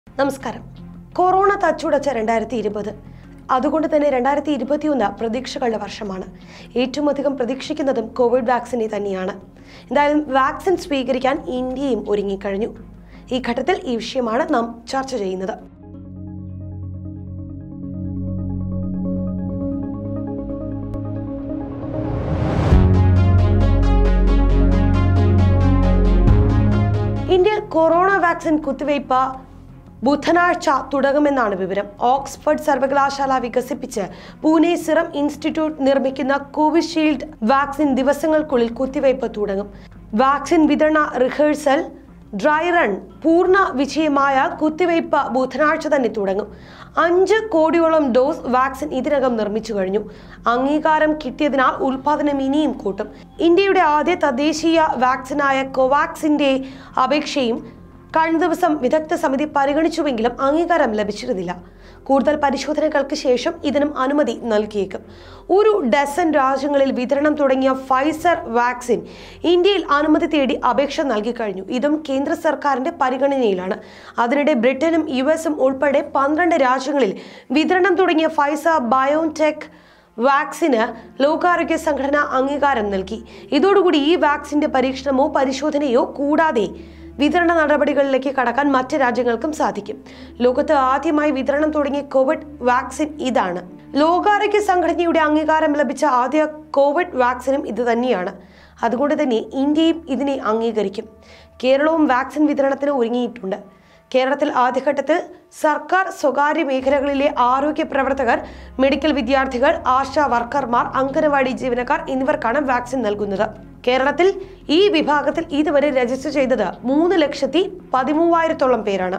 നമസ്കാരം കൊറോണ തച്ചുടച്ച രണ്ടായിരത്തി ഇരുപത് അതുകൊണ്ട് തന്നെ രണ്ടായിരത്തി ഇരുപത്തിയൊന്ന് പ്രതീക്ഷകളുടെ വർഷമാണ് ഏറ്റവും അധികം പ്രതീക്ഷിക്കുന്നതും കോവിഡ് വാക്സിനെ തന്നെയാണ് എന്തായാലും വാക്സിൻ സ്വീകരിക്കാൻ ഇന്ത്യയും ഒരുങ്ങിക്കഴിഞ്ഞു ഈ ഘട്ടത്തിൽ ഈ വിഷയമാണ് നാം ചർച്ച ചെയ്യുന്നത് ഇന്ത്യയിൽ കൊറോണ വാക്സിൻ കുത്തിവയ്പ് ബുധനാഴ്ച തുടങ്ങുമെന്നാണ് വിവരം ഓക്സ്ഫോർഡ് സർവകലാശാല വികസിപ്പിച്ച് പൂനെ സിറം ഇൻസ്റ്റിറ്റ്യൂട്ട് നിർമ്മിക്കുന്ന കോവിഷീൽഡ് വാക്സിൻ ദിവസങ്ങൾക്കുള്ളിൽ കുത്തിവയ്പ് തുടങ്ങും വാക്സിൻ വിതരണ റിഹേഴ്സൽ ഡ്രൈ റൺ പൂർണ്ണ വിജയമായ കുത്തിവയ്പ് ബുധനാഴ്ച തന്നെ തുടങ്ങും അഞ്ച് കോടിയോളം ഡോസ് വാക്സിൻ ഇതിനകം നിർമ്മിച്ചു കഴിഞ്ഞു അംഗീകാരം കിട്ടിയതിനാൽ ഉൽപാദനം ഇനിയും കൂട്ടും ഇന്ത്യയുടെ ആദ്യ തദ്ദേശീയ വാക്സിനായ കോവാക്സിന്റെ അപേക്ഷയും കഴിഞ്ഞ ദിവസം വിദഗ്ധ സമിതി പരിഗണിച്ചുവെങ്കിലും അംഗീകാരം ലഭിച്ചിരുന്നില്ല കൂടുതൽ പരിശോധനകൾക്ക് ശേഷം ഇതിനും അനുമതി നൽകിയേക്കും ഒരു ഡസൻ രാജ്യങ്ങളിൽ വിതരണം തുടങ്ങിയ ഫൈസർ വാക്സിൻ ഇന്ത്യയിൽ അനുമതി തേടി അപേക്ഷ നൽകി കഴിഞ്ഞു ഇതും കേന്ദ്ര സർക്കാരിന്റെ പരിഗണനയിലാണ് അതിനിടെ ബ്രിട്ടനും യു എസും ഉൾപ്പെടെ പന്ത്രണ്ട് രാജ്യങ്ങളിൽ വിതരണം തുടങ്ങിയ ഫൈസർ ബയോടെക് വാക്സിന് ലോകാരോഗ്യ സംഘടന അംഗീകാരം നൽകി ഇതോടുകൂടി ഈ വാക്സിന്റെ പരീക്ഷണമോ പരിശോധനയോ കൂടാതെ വിതരണ നടപടികളിലേക്ക് കടക്കാൻ മറ്റ് രാജ്യങ്ങൾക്കും സാധിക്കും ലോകത്ത് ആദ്യമായി വിതരണം തുടങ്ങിയ കോവിഡ് വാക്സിൻ ഇതാണ് ലോകാരോഗ്യ സംഘടനയുടെ അംഗീകാരം ലഭിച്ച ആദ്യ കോവിഡ് വാക്സിനും ഇത് തന്നെയാണ് അതുകൊണ്ട് തന്നെ ഇന്ത്യയും ഇതിനെ അംഗീകരിക്കും കേരളവും വാക്സിൻ വിതരണത്തിന് ഒരുങ്ങിയിട്ടുണ്ട് കേരളത്തിൽ ആദ്യഘട്ടത്തിൽ സർക്കാർ സ്വകാര്യ മേഖലകളിലെ ആരോഗ്യ പ്രവർത്തകർ മെഡിക്കൽ വിദ്യാർത്ഥികൾ ആശാ വർക്കർമാർ അംഗനവാടി ജീവനക്കാർ എന്നിവർക്കാണ് വാക്സിൻ നൽകുന്നത് കേരളത്തിൽ ഈ വിഭാഗത്തിൽ ഇതുവരെ രജിസ്റ്റർ ചെയ്തത് മൂന്ന് ലക്ഷത്തി പതിമൂവായിരത്തോളം പേരാണ്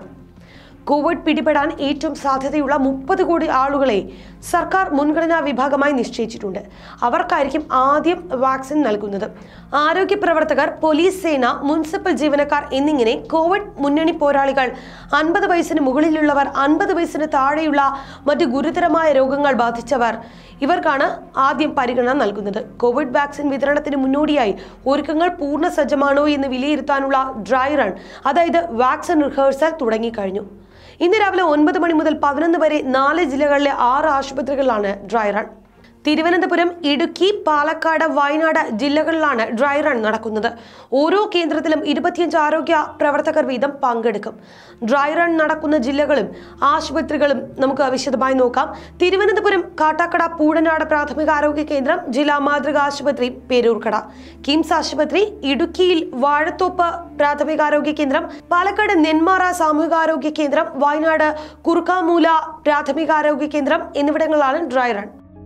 കോവിഡ് പിടിപെടാൻ ഏറ്റവും സാധ്യതയുള്ള മുപ്പത് കോടി ആളുകളെ സർക്കാർ മുൻഗണനാ വിഭാഗമായി നിശ്ചയിച്ചിട്ടുണ്ട് അവർക്കായിരിക്കും ആദ്യം വാക്സിൻ നൽകുന്നത് ആരോഗ്യ പ്രവർത്തകർ പോലീസ് സേന മുനിസിപ്പൽ ജീവനക്കാർ എന്നിങ്ങനെ കോവിഡ് മുന്നണി പോരാളികൾ അൻപത് വയസ്സിന് മുകളിലുള്ളവർ അൻപത് വയസ്സിന് താഴെയുള്ള മറ്റു ഗുരുതരമായ രോഗങ്ങൾ ബാധിച്ചവർ ഇവർക്കാണ് ആദ്യം പരിഗണന നൽകുന്നത് കോവിഡ് വാക്സിൻ വിതരണത്തിന് മുന്നോടിയായി ഒരുക്കങ്ങൾ പൂർണ്ണ സജ്ജമാണോ എന്ന് വിലയിരുത്താനുള്ള ഡ്രൈ റൺ അതായത് വാക്സിൻ റിഹേഴ്സൽ തുടങ്ങിക്കഴിഞ്ഞു ഇന്ന് രാവിലെ ഒൻപത് മണി മുതൽ പതിനൊന്ന് വരെ നാല് ജില്ലകളിലെ ആറ് ആശുപത്രികളിലാണ് ഡ്രൈ റൺ തിരുവനന്തപുരം ഇടുക്കി പാലക്കാട് വയനാട് ജില്ലകളിലാണ് ഡ്രൈ റൺ നടക്കുന്നത് ഓരോ കേന്ദ്രത്തിലും ഇരുപത്തിയഞ്ച് ആരോഗ്യ പ്രവർത്തകർ വീതം പങ്കെടുക്കും ഡ്രൈ റൺ നടക്കുന്ന ജില്ലകളും ആശുപത്രികളും നമുക്ക് വിശദമായി നോക്കാം തിരുവനന്തപുരം കാട്ടാക്കട പൂടനാട് പ്രാഥമികാരോഗ്യ കേന്ദ്രം ജില്ലാ മാതൃക ആശുപത്രി പേരൂർക്കട കിംസ് ആശുപത്രി ഇടുക്കിയിൽ വാഴത്തോപ്പ് പ്രാഥമികാരോഗ്യ കേന്ദ്രം പാലക്കാട് നെന്മാറ സാമൂഹികാരോഗ്യ കേന്ദ്രം വയനാട് കുറുക്കാമൂല പ്രാഥമികാരോഗ്യ കേന്ദ്രം എന്നിവിടങ്ങളിലാണ് ഡ്രൈ റൺ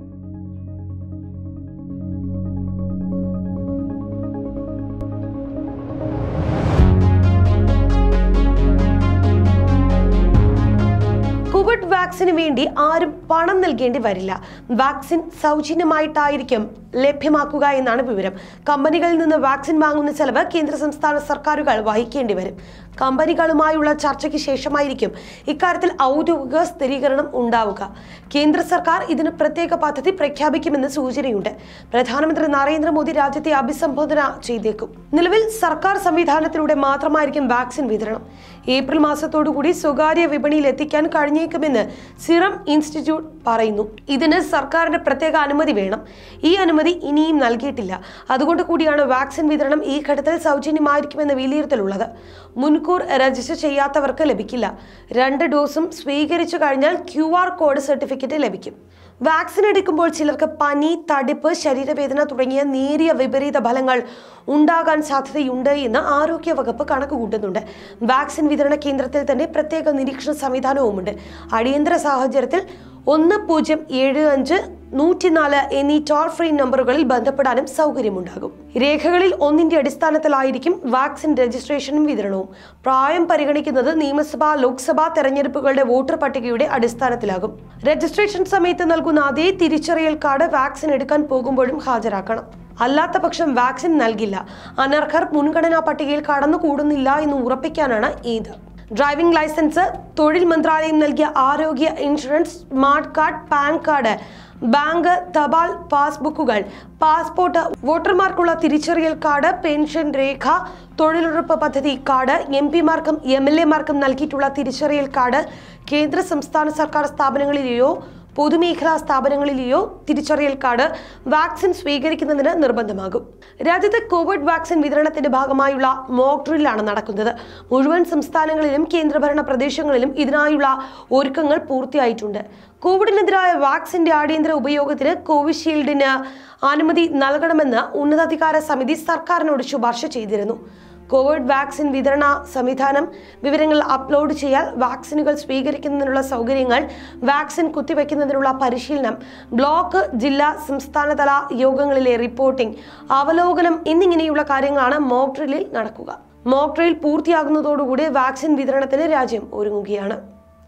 കോവിഡ് വാക്സിന് വേണ്ടി ആരും പണം നൽകേണ്ടി വരില്ല വാക്സിൻ സൗജന്യമായിട്ടായിരിക്കും ലഭ്യമാക്കുക എന്നാണ് വിവരം കമ്പനികളിൽ നിന്ന് വാക്സിൻ വാങ്ങുന്ന ചെലവ് കേന്ദ്ര സംസ്ഥാന സർക്കാരുകൾ വഹിക്കേണ്ടി വരും കമ്പനികളുമായുള്ള ചർച്ചയ്ക്ക് ശേഷമായിരിക്കും ഇക്കാര്യത്തിൽ ഔദ്യോഗിക സ്ഥിരീകരണം ഉണ്ടാവുക കേന്ദ്ര സർക്കാർ ഇതിന് പ്രത്യേക പദ്ധതി പ്രഖ്യാപിക്കുമെന്ന് സൂചനയുണ്ട് പ്രധാനമന്ത്രി നരേന്ദ്രമോദി രാജ്യത്തെ അഭിസംബോധന ചെയ്തേക്കും നിലവിൽ സർക്കാർ സംവിധാനത്തിലൂടെ മാത്രമായിരിക്കും വാക്സിൻ വിതരണം ഏപ്രിൽ മാസത്തോടുകൂടി സ്വകാര്യ വിപണിയിൽ എത്തിക്കാൻ കഴിഞ്ഞേക്കുമെന്ന് സിറം ഇൻസ്റ്റിറ്റ്യൂട്ട് പറയുന്നു ഇതിന് സർക്കാരിന്റെ പ്രത്യേക അനുമതി വേണം ഈ അനുമതി ഇനിയും നൽകിയിട്ടില്ല അതുകൊണ്ട് കൂടിയാണ് വാക്സിൻ വിതരണം ഈ ഘട്ടത്തിൽ സൗജന്യമായിരിക്കുമെന്ന വിലയിരുത്തലുള്ളത് മുൻകൂർ രജിസ്റ്റർ ചെയ്യാത്തവർക്ക് ലഭിക്കില്ല രണ്ട് ഡോസും സ്വീകരിച്ചു കഴിഞ്ഞാൽ ക്യു ആർ കോഡ് സർട്ടിഫിക്കറ്റ് ലഭിക്കും വാക്സിൻ എടുക്കുമ്പോൾ ചിലർക്ക് പനി തടിപ്പ് ശരീരവേദന തുടങ്ങിയ നേരിയ വിപരീത ഫലങ്ങൾ ഉണ്ടാകാൻ സാധ്യതയുണ്ട് എന്ന് ആരോഗ്യ വകുപ്പ് കണക്ക് കൂട്ടുന്നുണ്ട് വാക്സിൻ വിതരണ കേന്ദ്രത്തിൽ തന്നെ പ്രത്യേക നിരീക്ഷണ സംവിധാനവുമുണ്ട് അടിയന്തര സാഹചര്യത്തിൽ ഒന്ന് പൂജ്യം ഏഴ് അഞ്ച് നൂറ്റിനാല് എന്നീ ടോൾ ഫ്രീ നമ്പറുകളിൽ ബന്ധപ്പെടാനും സൗകര്യമുണ്ടാകും രേഖകളിൽ ഒന്നിന്റെ അടിസ്ഥാനത്തിലായിരിക്കും വാക്സിൻ രജിസ്ട്രേഷനും വിതരണവും പ്രായം പരിഗണിക്കുന്നത് നിയമസഭാ ലോക്സഭാ തെരഞ്ഞെടുപ്പുകളുടെ വോട്ടർ പട്ടികയുടെ അടിസ്ഥാനത്തിലാകും രജിസ്ട്രേഷൻ സമയത്ത് നൽകുന്ന അതേ തിരിച്ചറിയൽ കാർഡ് വാക്സിൻ എടുക്കാൻ പോകുമ്പോഴും ഹാജരാക്കണം അല്ലാത്ത പക്ഷം വാക്സിൻ നൽകില്ല അനർഹർ മുൻഗണനാ പട്ടികയിൽ കടന്നുകൂടുന്നില്ല എന്ന് ഉറപ്പിക്കാനാണ് ഇത് ഡ്രൈവിംഗ് ലൈസൻസ് തൊഴിൽ മന്ത്രാലയം നൽകിയ ആരോഗ്യ insurance smart card PAN card bank തപാൽ പാസ്ബുക്കുകൾ പാസ്പോർട്ട് വോട്ടർമാർക്കുള്ള തിരിച്ചറിയൽ കാർഡ് പെൻഷൻ രേഖ തൊഴിലുറപ്പ് പദ്ധതി കാർഡ് എം പിമാർക്കും എം എൽ എമാർക്കും നൽകിയിട്ടുള്ള തിരിച്ചറിയൽ കാർഡ് കേന്ദ്ര സംസ്ഥാന സർക്കാർ സ്ഥാപനങ്ങളിലെയോ പൊതുമേഖലാ സ്ഥാപനങ്ങളിലെയോ തിരിച്ചറിയൽ കാർഡ് വാക്സിൻ സ്വീകരിക്കുന്നതിന് നിർബന്ധമാകും രാജ്യത്ത് കോവിഡ് വാക്സിൻ വിതരണത്തിന്റെ ഭാഗമായുള്ള മോക്ക് ഡ്രില്ലാണ് നടക്കുന്നത് മുഴുവൻ സംസ്ഥാനങ്ങളിലും കേന്ദ്രഭരണ പ്രദേശങ്ങളിലും ഇതിനായുള്ള ഒരുക്കങ്ങൾ പൂർത്തിയായിട്ടുണ്ട് കോവിഡിനെതിരായ വാക്സിന്റെ അടിയന്തര ഉപയോഗത്തിന് കോവിഷീൽഡിന് അനുമതി നൽകണമെന്ന് ഉന്നതാധികാര സമിതി സർക്കാരിനോട് ശുപാർശ ചെയ്തിരുന്നു കോവിഡ് വാക്സിൻ വിതരണ സംവിധാനം വിവരങ്ങൾ അപ്ലോഡ് ചെയ്യാൻ വാക്സിനുകൾ സ്വീകരിക്കുന്നതിനുള്ള സൗകര്യങ്ങൾ വാക്സിൻ കുത്തിവെക്കുന്നതിനുള്ള പരിശീലനം ബ്ലോക്ക് ജില്ലാ സംസ്ഥാനതല യോഗങ്ങളിലെ റിപ്പോർട്ടിംഗ് അവലോകനം എന്നിങ്ങനെയുള്ള കാര്യങ്ങളാണ് മോക്ക് ഡ്രില്ലിൽ നടക്കുക മോക്ക് ഡ്രിൽ പൂർത്തിയാകുന്നതോടുകൂടി വാക്സിൻ വിതരണത്തിന് രാജ്യം ഒരുങ്ങുകയാണ്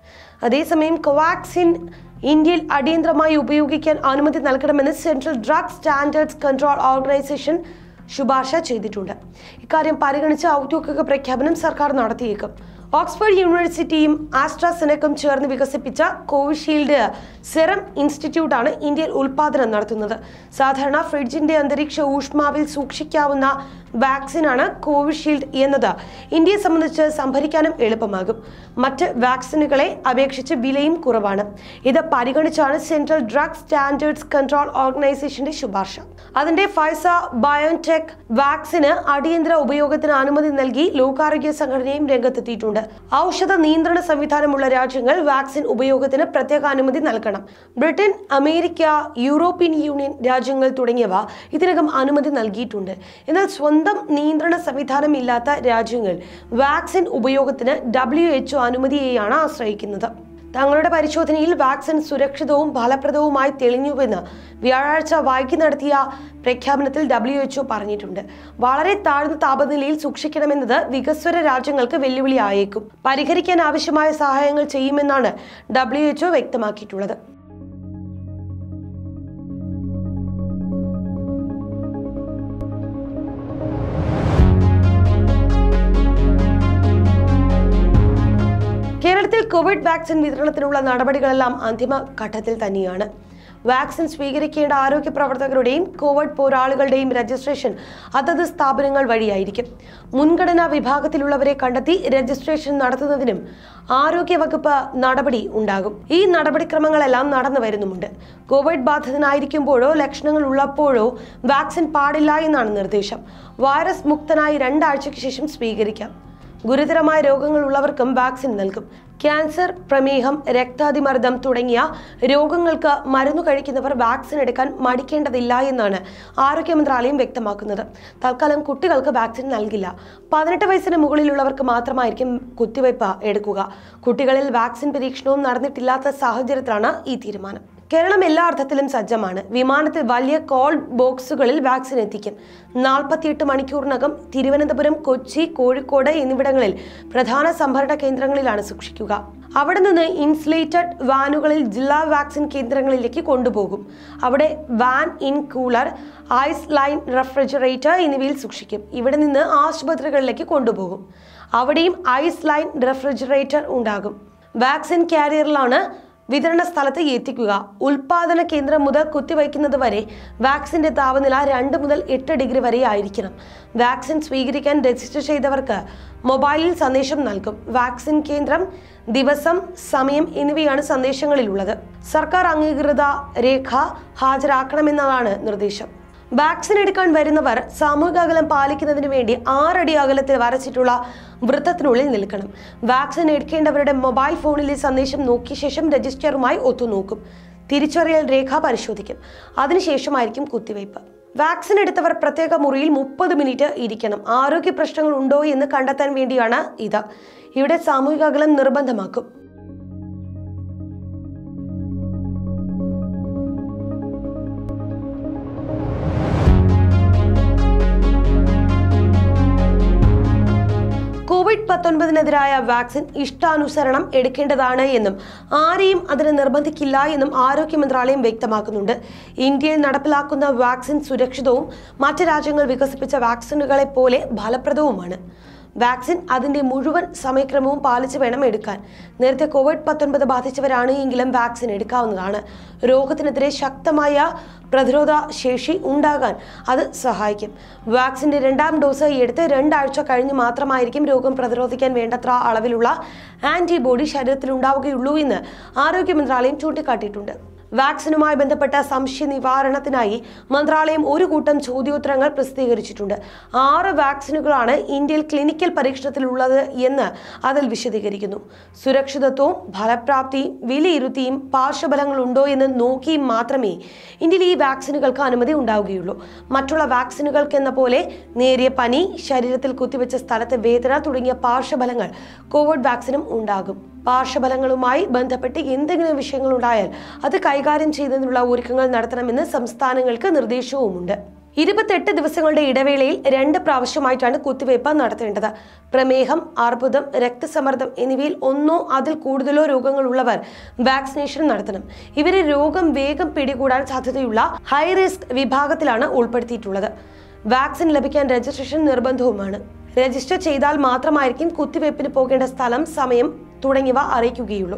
അതേസമയം കോവാക്സിൻ ഇന്ത്യയിൽ അടിയന്തരമായി ഉപയോഗിക്കാൻ അനുമതി നൽകണമെന്ന് central drug standards control organisation ശുപാർശ ചെയ്തിട്ടുണ്ട് ഇക്കാര്യം പരിഗണിച്ച് ഔദ്യോഗിക പ്രഖ്യാപനം സർക്കാർ നടത്തിയേക്കും ഓക്സ്ഫോർഡ് യൂണിവേഴ്സിറ്റിയും ആസ്ട്രാസെനക്കും ചേർന്ന് വികസിപ്പിച്ച കോവിഷീൽഡ് സെറം ഇൻസ്റ്റിറ്റ്യൂട്ടാണ് ഇന്ത്യയിൽ ഉൽപാദനം നടത്തുന്നത് സാധാരണ ഫ്രിഡ്ജിന്റെ അന്തരീക്ഷ ഊഷ്മാവിൽ സൂക്ഷിക്കാവുന്ന വാക്സിനാണ് കോവിഷീൽഡ് എന്നത് ഇന്ത്യയെ സംബന്ധിച്ച് സംഭരിക്കാനും എളുപ്പമാകും മറ്റ് വാക്സിനുകളെ അപേക്ഷിച്ച് വിലയും കുറവാണ് ഇത് പരിഗണിച്ചാണ് സെൻട്രൽ ഡ്രഗ് സ്റ്റാൻഡേർഡ്സ് കൺട്രോൾ ഓർഗനൈസേഷന്റെ ശുപാർശ അതിന്റെ ഫൈസ ബയോടെക് വാക്സിന് അടിയന്തര ഉപയോഗത്തിന് അനുമതി നൽകി ലോകാരോഗ്യ സംഘടനയും രംഗത്തെത്തിയിട്ടുണ്ട് ഔഷധ നിയന്ത്രണ സംവിധാനമുള്ള രാജ്യങ്ങൾ വാക്സിൻ ഉപയോഗത്തിന് പ്രത്യേക അനുമതി നൽകണം ബ്രിട്ടൻ അമേരിക്ക യൂറോപ്യൻ യൂണിയൻ രാജ്യങ്ങൾ തുടങ്ങിയവ ഇതിനകം അനുമതി നൽകിയിട്ടുണ്ട് എന്നാൽ സ്വന്തം നിയന്ത്രണ സംവിധാനം ഇല്ലാത്ത രാജ്യങ്ങൾ വാക്സിൻ ഉപയോഗത്തിന് ഡബ്ല്യു എച്ച്ഒ അനുമതിയെയാണ് ആശ്രയിക്കുന്നത് തങ്ങളുടെ പരിശോധനയിൽ വാക്സിൻ സുരക്ഷിതവും ഫലപ്രദവുമായി തെളിഞ്ഞുവെന്ന് വ്യാഴാഴ്ച വൈകി നടത്തിയ പ്രഖ്യാപനത്തിൽ ഡബ്ല്യു എച്ച്ഒ പറഞ്ഞിട്ടുണ്ട് വളരെ താഴ്ന്ന താപനിലയിൽ സൂക്ഷിക്കണമെന്നത് വികസ്വര രാജ്യങ്ങൾക്ക് വെല്ലുവിളിയായേക്കും പരിഹരിക്കാൻ ആവശ്യമായ സഹായങ്ങൾ ചെയ്യുമെന്നാണ് ഡബ്ല്യു എച്ച്ഒ വ്യക്തമാക്കിയിട്ടുള്ളത് കേരളത്തിൽ കോവിഡ് വാക്സിൻ വിതരണത്തിനുള്ള നടപടികളെല്ലാം അന്തിമ ഘട്ടത്തിൽ തന്നെയാണ് വാക്സിൻ സ്വീകരിക്കേണ്ട ആരോഗ്യ പ്രവർത്തകരുടെയും കോവിഡ് പോരാളികളുടെയും രജിസ്ട്രേഷൻ അതത് സ്ഥാപനങ്ങൾ വഴിയായിരിക്കും മുൻഗണനാ വിഭാഗത്തിലുള്ളവരെ കണ്ടെത്തി രജിസ്ട്രേഷൻ നടത്തുന്നതിനും ആരോഗ്യവകുപ്പ് നടപടി ഉണ്ടാകും ഈ നടപടിക്രമങ്ങളെല്ലാം നടന്നു വരുന്നുമുണ്ട് കോവിഡ് ബാധിതനായിരിക്കുമ്പോഴോ ലക്ഷണങ്ങൾ ഉള്ളപ്പോഴോ വാക്സിൻ പാടില്ല എന്നാണ് നിർദ്ദേശം വൈറസ് മുക്തനായി രണ്ടാഴ്ചയ്ക്ക് ശേഷം സ്വീകരിക്കാം ഗുരുതരമായ രോഗങ്ങൾ ഉള്ളവർക്കും വാക്സിൻ നൽകും ക്യാൻസർ പ്രമേഹം രക്താതിമർദ്ദം തുടങ്ങിയ രോഗങ്ങൾക്ക് മരുന്ന് കഴിക്കുന്നവർ വാക്സിൻ എടുക്കാൻ മടിക്കേണ്ടതില്ല എന്നാണ് ആരോഗ്യ മന്ത്രാലയം വ്യക്തമാക്കുന്നത് തൽക്കാലം കുട്ടികൾക്ക് വാക്സിൻ നൽകില്ല പതിനെട്ട് വയസ്സിന് മുകളിലുള്ളവർക്ക് മാത്രമായിരിക്കും കുത്തിവയ്പ് എടുക്കുക കുട്ടികളിൽ വാക്സിൻ പരീക്ഷണവും നടന്നിട്ടില്ലാത്ത സാഹചര്യത്തിലാണ് ഈ തീരുമാനം കേരളം എല്ലാ അർത്ഥത്തിലും സജ്ജമാണ് വിമാനത്തിൽ വലിയ കോൾ ബോക്സുകളിൽ വാക്സിൻ എത്തിക്കും നാൽപ്പത്തിയെട്ട് മണിക്കൂറിനകം തിരുവനന്തപുരം കൊച്ചി കോഴിക്കോട് എന്നിവിടങ്ങളിൽ പ്രധാന സംഭരണ കേന്ദ്രങ്ങളിലാണ് സൂക്ഷിക്കുക അവിടെ നിന്ന് ഇൻസുലേറ്റഡ് വാനുകളിൽ ജില്ലാ വാക്സിൻ കേന്ദ്രങ്ങളിലേക്ക് കൊണ്ടുപോകും അവിടെ വാൻ in cooler ice line refrigerator എന്നിവയിൽ സൂക്ഷിക്കും ഇവിടെ നിന്ന് ആശുപത്രികളിലേക്ക് കൊണ്ടുപോകും അവിടെയും ഐസ് ലൈൻ റെഫ്രിജറേറ്റർ ഉണ്ടാകും വാക്സിൻ കാരിയറിലാണ് വിതരണ സ്ഥലത്ത് എത്തിക്കുക ഉൽപാദന കേന്ദ്രം മുതൽ കുത്തിവയ്ക്കുന്നത് വരെ വാക്സിന്റെ താപനില രണ്ട് മുതൽ എട്ട് ഡിഗ്രി വരെ ആയിരിക്കണം വാക്സിൻ സ്വീകരിക്കാൻ രജിസ്റ്റർ ചെയ്തവർക്ക് മൊബൈലിൽ സന്ദേശം നൽകും വാക്സിൻ കേന്ദ്രം ദിവസം സമയം എന്നിവയാണ് സന്ദേശങ്ങളിലുള്ളത് സർക്കാർ അംഗീകൃത രേഖ ഹാജരാക്കണമെന്നതാണ് നിർദ്ദേശം വാക്സിൻ എടുക്കാൻ വരുന്നവർ സാമൂഹിക അകലം പാലിക്കുന്നതിന് വേണ്ടി ആറടി അകലത്തിൽ വരച്ചിട്ടുള്ള വൃത്തത്തിനുള്ളിൽ നിൽക്കണം വാക്സിൻ എടുക്കേണ്ടവരുടെ മൊബൈൽ ഫോണിലെ സന്ദേശം നോക്കിയ ശേഷം രജിസ്റ്ററുമായി ഒത്തുനോക്കും തിരിച്ചറിയൽ രേഖ പരിശോധിക്കും അതിനുശേഷമായിരിക്കും കുത്തിവയ്പ് വാക്സിൻ എടുത്തവർ പ്രത്യേക മുറിയിൽ മുപ്പത് മിനിറ്റ് ഇരിക്കണം ആരോഗ്യ പ്രശ്നങ്ങൾ ഉണ്ടോ എന്ന് കണ്ടെത്താൻ വേണ്ടിയാണ് ഇത് ഇവിടെ സാമൂഹിക അകലം നിർബന്ധമാക്കും കോവിഡ് പത്തൊൻപതിനെതിരായ വാക്സിൻ ഇഷ്ടാനുസരണം എടുക്കേണ്ടതാണ് എന്നും ആരെയും അതിന് നിർബന്ധിക്കില്ല എന്നും ആരോഗ്യ മന്ത്രാലയം വ്യക്തമാക്കുന്നുണ്ട് ഇന്ത്യയിൽ നടപ്പിലാക്കുന്ന വാക്സിൻ സുരക്ഷിതവും മറ്റ് രാജ്യങ്ങൾ വികസിപ്പിച്ച വാക്സിനുകളെ പോലെ ഫലപ്രദവുമാണ് വാക്സിൻ അതിന്റെ മുഴുവൻ സമയക്രമവും പാലിച്ച് വേണം എടുക്കാൻ നേരത്തെ കോവിഡ് പത്തൊൻപത് ബാധിച്ചവരാണ് എങ്കിലും വാക്സിൻ എടുക്കാവുന്നതാണ് രോഗത്തിനെതിരെ ശക്തമായ പ്രതിരോധ ശേഷി ഉണ്ടാകാൻ അത് സഹായിക്കും വാക്സിന്റെ രണ്ടാം ഡോസ് എടുത്ത് രണ്ടാഴ്ച കഴിഞ്ഞ് മാത്രമായിരിക്കും രോഗം പ്രതിരോധിക്കാൻ വേണ്ടത്ര അളവിലുള്ള ആന്റിബോഡി ശരീരത്തിൽ ഉണ്ടാവുകയുള്ളൂ എന്ന് ആരോഗ്യ മന്ത്രാലയം ചൂണ്ടിക്കാട്ടിയിട്ടുണ്ട് വാക്സിനുമായി ബന്ധപ്പെട്ട സംശയ നിവാരണത്തിനായി മന്ത്രാലയം ഒരു കൂട്ടം ചോദ്യോത്തരങ്ങൾ പ്രസിദ്ധീകരിച്ചിട്ടുണ്ട് ആറ് വാക്സിനുകളാണ് ഇന്ത്യയിൽ ക്ലിനിക്കൽ പരീക്ഷണത്തിലുള്ളത് എന്ന് അതിൽ വിശദീകരിക്കുന്നു സുരക്ഷിതത്വവും ഫലപ്രാപ്തിയും വിലയിരുത്തിയും പാർശ്വഫലങ്ങൾ ഉണ്ടോ എന്ന് നോക്കിയും മാത്രമേ ഇന്ത്യയിൽ ഈ വാക്സിനുകൾക്ക് അനുമതി ഉണ്ടാവുകയുള്ളൂ മറ്റുള്ള വാക്സിനുകൾക്ക് എന്ന പോലെ നേരിയ പനി ശരീരത്തിൽ കുത്തിവെച്ച സ്ഥലത്ത് വേദന തുടങ്ങിയ പാർശ്വഫലങ്ങൾ കോവിഡ് വാക്സിനും ഉണ്ടാകും പാർശ്വഫലങ്ങളുമായി ബന്ധപ്പെട്ട് എന്തെങ്കിലും വിഷയങ്ങൾ ഉണ്ടായാൽ അത് കൈകാര്യം ചെയ്യുന്നതിനുള്ള ഒരുക്കങ്ങൾ നടത്തണമെന്ന് സംസ്ഥാനങ്ങൾക്ക് നിർദ്ദേശവുമുണ്ട് ഇരുപത്തെട്ട് ദിവസങ്ങളുടെ ഇടവേളയിൽ രണ്ട് പ്രാവശ്യമായിട്ടാണ് കുത്തിവയ്പ് നടത്തേണ്ടത് പ്രമേഹം അർബുദം രക്തസമ്മർദ്ദം എന്നിവയിൽ ഒന്നോ അതിൽ കൂടുതലോ രോഗങ്ങളുള്ളവർ വാക്സിനേഷൻ നടത്തണം ഇവരെ രോഗം വേഗം പിടികൂടാൻ സാധ്യതയുള്ള ഹൈ റിസ്ക് വിഭാഗത്തിലാണ് ഉൾപ്പെടുത്തിയിട്ടുള്ളത് വാക്സിൻ ലഭിക്കാൻ രജിസ്ട്രേഷൻ നിർബന്ധവുമാണ് രജിസ്റ്റർ ചെയ്താൽ മാത്രമായിരിക്കും കുത്തിവയ്പ്പിന് പോകേണ്ട സ്ഥലം സമയം തുടങ്ങിയവ അറിയിക്കുകയുള്ളൂ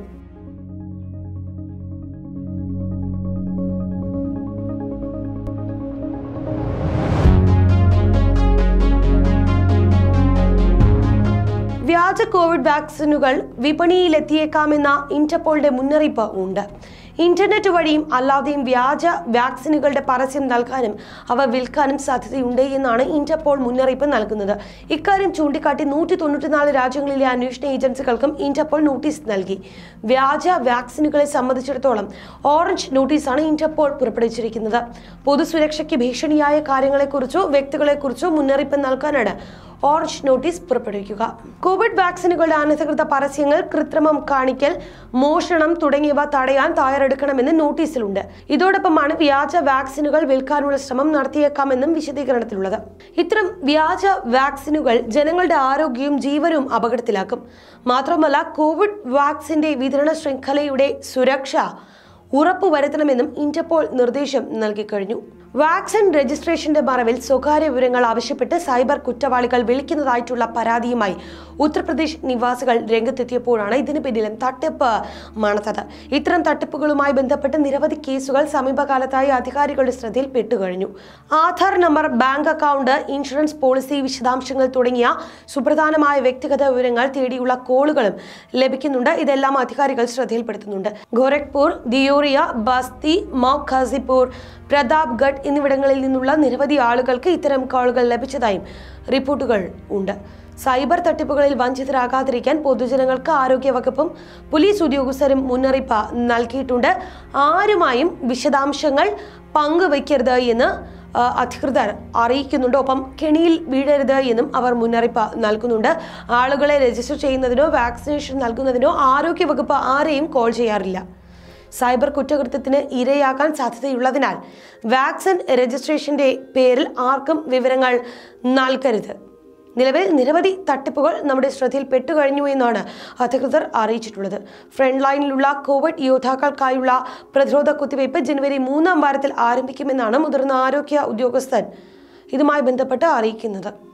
വ്യാജ കോവിഡ് വാക്സിനുകൾ വിപണിയിലെത്തിയേക്കാമെന്ന ഇന്റർപോളിന്റെ മുന്നറിയിപ്പ് ഉണ്ട് ഇന്റർനെറ്റ് വഴിയും അല്ലാതെയും വ്യാജ വാക്സിനുകളുടെ പരസ്യം നൽകാനും അവ വിൽക്കാനും സാധ്യതയുണ്ട് എന്നാണ് ഇന്റർപോൾ മുന്നറിയിപ്പ് നൽകുന്നത് ഇക്കാര്യം ചൂണ്ടിക്കാട്ടി നൂറ്റി തൊണ്ണൂറ്റിനാല് രാജ്യങ്ങളിലെ അന്വേഷണ ഏജൻസികൾക്കും ഇന്റർപോൾ നോട്ടീസ് നൽകി വ്യാജ വാക്സിനുകളെ സംബന്ധിച്ചിടത്തോളം ഓറഞ്ച് നോട്ടീസാണ് ഇന്റർപോൾ പുറപ്പെടുവിച്ചിരിക്കുന്നത് പൊതുസുരക്ഷയ്ക്ക് ഭീഷണിയായ കാര്യങ്ങളെക്കുറിച്ചോ വ്യക്തികളെക്കുറിച്ചോ മുന്നറിയിപ്പ് നൽകാനാണ് ഓറഞ്ച് നോട്ടീസ് പുറപ്പെടുവിക്കുക കോവിഡ് വാക്സിനുകളുടെ അനധികൃത പരസ്യങ്ങൾ കൃത്രിമം കാണിക്കൽ മോഷണം തുടങ്ങിയവ തടയാൻ തയ്യാറെടുക്കണമെന്ന് നോട്ടീസിലുണ്ട് ഇതോടൊപ്പമാണ് വ്യാജ വാക്സിനുകൾ വിൽക്കാനുള്ള ശ്രമം നടത്തിയേക്കാമെന്നും വിശദീകരണത്തിലുള്ളത് ഇത്തരം വ്യാജ വാക്സിനുകൾ ജനങ്ങളുടെ ആരോഗ്യവും ജീവനും അപകടത്തിലാക്കും മാത്രമല്ല കോവിഡ് വാക്സിന്റെ വിതരണ ശൃംഖലയുടെ സുരക്ഷ ഉറപ്പുവരുത്തണമെന്നും ഇന്റർപോൾ നിർദ്ദേശം നൽകിക്കഴിഞ്ഞു വാക്സിൻ രജിസ്ട്രേഷന്റെ മറവിൽ സ്വകാര്യ വിവരങ്ങൾ ആവശ്യപ്പെട്ട് സൈബർ കുറ്റവാളികൾ വിളിക്കുന്നതായിട്ടുള്ള പരാതിയുമായി ഉത്തർപ്രദേശ് നിവാസികൾ രംഗത്തെത്തിയപ്പോഴാണ് ഇതിന് പിന്നിലും തട്ടിപ്പ് മണത്തത് ഇത്തരം തട്ടിപ്പുകളുമായി ബന്ധപ്പെട്ട് നിരവധി കേസുകൾ സമീപകാലത്തായി അധികാരികളുടെ ശ്രദ്ധയിൽ പെട്ടുകഴിഞ്ഞു Aadhaar number bank account insurance policy വിശദാംശങ്ങൾ തുടങ്ങിയ സുപ്രധാനമായ വ്യക്തിഗത വിവരങ്ങൾ തേടിയുള്ള കോളുകളും ലഭിക്കുന്നുണ്ട് ഇതെല്ലാം അധികാരികൾ ശ്രദ്ധയിൽപ്പെടുത്തുന്നുണ്ട് ഗോരഖ്പൂർ ദിയോറിയ ബസ്തി മൗ ഖാസിപൂർ പ്രതാപ്ഗഡ് എന്നിവിടങ്ങളിൽ നിന്നുള്ള നിരവധി ആളുകൾക്ക് ഇത്തരം കോളുകൾ ലഭിച്ചതായും റിപ്പോർട്ടുകൾ ഉണ്ട് സൈബർ തട്ടിപ്പുകളിൽ വഞ്ചിതരാകാതിരിക്കാൻ പൊതുജനങ്ങൾക്ക് ആരോഗ്യവകുപ്പും പോലീസ് ഉദ്യോഗസ്ഥരും മുന്നറിയിപ്പ് നൽകിയിട്ടുണ്ട് ആരുമായും വിശദാംശങ്ങൾ പങ്കുവയ്ക്കരുത് എന്ന് ആ, അധികൃതർ അറിയിക്കുന്നുണ്ട് ഒപ്പം കെണിയിൽ വീഴരുത് എന്നും അവർ മുന്നറിയിപ്പ് നൽകുന്നുണ്ട് ആളുകളെ രജിസ്റ്റർ ചെയ്യുന്നതിനോ വാക്സിനേഷൻ നൽകുന്നതിനോ ആരോഗ്യവകുപ്പ് ആരെയും കോൾ ചെയ്യാറില്ല സൈബർ കുറ്റകൃത്യത്തിന് ഇരയാകാൻ സാധ്യതയുള്ളതിനാൽ വാക്സിൻ രജിസ്ട്രേഷന്റെ പേരിൽ ആർക്കും വിവരങ്ങൾ നൽകരുത് നിലവിൽ നിരവധി തട്ടിപ്പുകൾ നമ്മുടെ ശ്രദ്ധയിൽ പെട്ടുകഴിഞ്ഞു എന്നാണ് അധികൃതർ അറിയിച്ചിട്ടുള്ളത് ഫ്രണ്ട് ലൈനിലുള്ള കോവിഡ് യോദ്ധാക്കൾക്കായുള്ള പ്രതിരോധ കുത്തിവയ്പ് ജനുവരി മൂന്നാം വാരത്തിൽ ആരംഭിക്കുമെന്നാണ് മുതിർന്ന ആരോഗ്യ ഉദ്യോഗസ്ഥൻ ഇതുമായി ബന്ധപ്പെട്ട് അറിയിക്കുന്നത്